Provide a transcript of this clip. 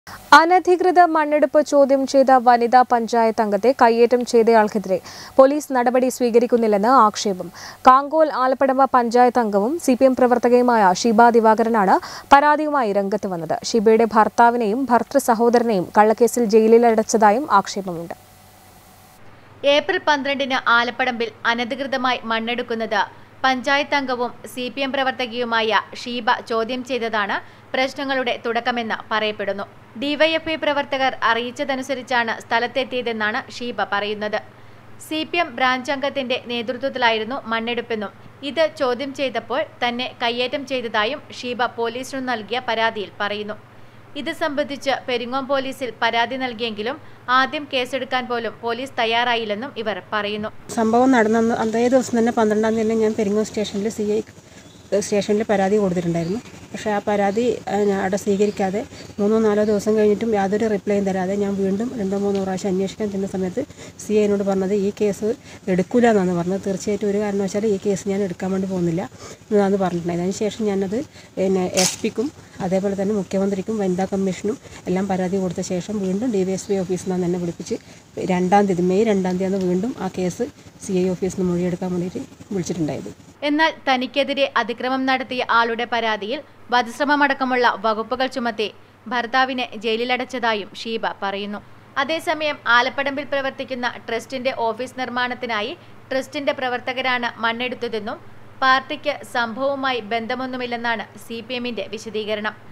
അനധികൃത മണ്ണെടുപ്പ് ചോദ്യം ചെയ്ത വനിതാ പഞ്ചായത്ത് അംഗത്തെ കയ്യേറ്റം ചെയ്തയാൾക്കെതിരെ പോലീസ് നടപടി സ്വീകരിക്കുന്നില്ലെന്ന് ആക്ഷേപം കാങ്കോൽ ആലപ്പടമ്പ പഞ്ചായത്ത് അംഗവും സി പി എം പ്രവർത്തകയുമായ ഷീബ ദിവാകരനാണ് പരാതിയുമായി രംഗത്ത് വന്നത് ഷീബയുടെ ഭർത്താവിനെയും ഭർത്തൃ സഹോദരനെയും കള്ളക്കേസിൽ ജയിലിലടച്ചതായും ആക്ഷേപമുണ്ട് ഏപ്രിൽ പന്ത്രണ്ടിന് ആലപ്പടമ്പിൽ അനധികൃതമായി മണ്ണെടുക്കുന്നത് പഞ്ചായത്ത് അംഗവും സി പി എം പ്രവർത്തകയുമായ ഷീബ ചോദ്യം ചെയ്തതാണ് പ്രശ്നങ്ങളുടെ തുടക്കമെന്ന് പറയപ്പെടുന്നു ഡിവൈഎഫ്ഐ പ്രവർത്തകർ അറിയിച്ചതനുസരിച്ചാണ് സ്ഥലത്തെത്തിയതെന്നാണ് ഷീബ പറയുന്നത് സി പി എം ബ്രാഞ്ച് അംഗത്തിന്റെ നേതൃത്വത്തിലായിരുന്നു മണ്ണെടുപ്പെന്നും ഇത് ചോദ്യം ചെയ്തപ്പോൾ തന്നെ കയ്യേറ്റം ചെയ്തതായും ഷീബ പോലീസിനു നൽകിയ പരാതിയിൽ പറയുന്നു ഇത് സംബന്ധിച്ച് പെരിങ്ങോം പോലീസിൽ പരാതി നൽകിയെങ്കിലും ആദ്യം കേസെടുക്കാൻ പോലും പോലീസ് തയ്യാറായില്ലെന്നും ഇവർ പറയുന്നു സംഭവം നടന്ന അതേ ദിവസം തന്നെ പന്ത്രണ്ടാം തീയതി ഞാൻ പെരിങ്ങോം സ്റ്റേഷനിൽ സി ഐ സ്റ്റേഷനിൽ പരാതി കൊടുത്തിട്ടുണ്ടായിരുന്നു പക്ഷേ ആ പരാതി ആ, ഞാൻ അവിടെ സ്വീകരിക്കാതെ മൂന്നോ നാലോ ദിവസം കഴിഞ്ഞിട്ടും യാതൊരു റിപ്ലൈയും തരാതെ ഞാൻ വീണ്ടും രണ്ടോ മൂന്നോ പ്രാവശ്യം അന്വേഷിക്കാൻ ചെന്ന സമയത്ത് സി ഐനോട് പറഞ്ഞത് ഈ കേസ് എടുക്കൂല എന്നാണ് പറഞ്ഞത് തീർച്ചയായിട്ടും ഒരു കാരണവശാലും ഈ കേസ് ഞാൻ എടുക്കാൻ വേണ്ടി പോകുന്നില്ല എന്നാണ് പറഞ്ഞിട്ടുണ്ടായത് അതിന് ശേഷം ഞാനത് പിന്നെ എസ് പിക്കും അതേപോലെ തന്നെ മുഖ്യമന്ത്രിക്കും വനിതാ കമ്മീഷനും എല്ലാം പരാതി കൊടുത്ത ശേഷം വീണ്ടും ഡി വൈ എസ് പി ഓഫീസിൽ നിന്ന് തന്നെ വിളിപ്പിച്ച് രണ്ടാം തീയതി മെയ് രണ്ടാം തീയതി വീണ്ടും ആ കേസ് സി ഐ ഓഫീസിൽ നിന്ന് മൊഴിയെടുക്കാൻ വേണ്ടിയിട്ട് വിളിച്ചിട്ടുണ്ടായത് എന്നാൽ തനിക്കെതിരെ അതിക്രമം നടത്തിയ ആളുടെ പരാതിയിൽ വധശ്രമമടക്കമുള്ള വകുപ്പുകൾ ചുമത്തി ഭർത്താവിനെ ജയിലിലടച്ചതായും ഷീബ പറയുന്നു അതേസമയം ആലപ്പടമ്പിൽ പ്രവർത്തിക്കുന്ന ട്രസ്റ്റിന്റെ ഓഫീസ് നിർമ്മാണത്തിനായി ട്രസ്റ്റിന്റെ പ്രവർത്തകരാണ് മണ്ണെടുത്തതെന്നും പാർട്ടിക്ക് സംഭവവുമായി ബന്ധമൊന്നുമില്ലെന്നാണ് സി പി എമ്മിന്റെ വിശദീകരണം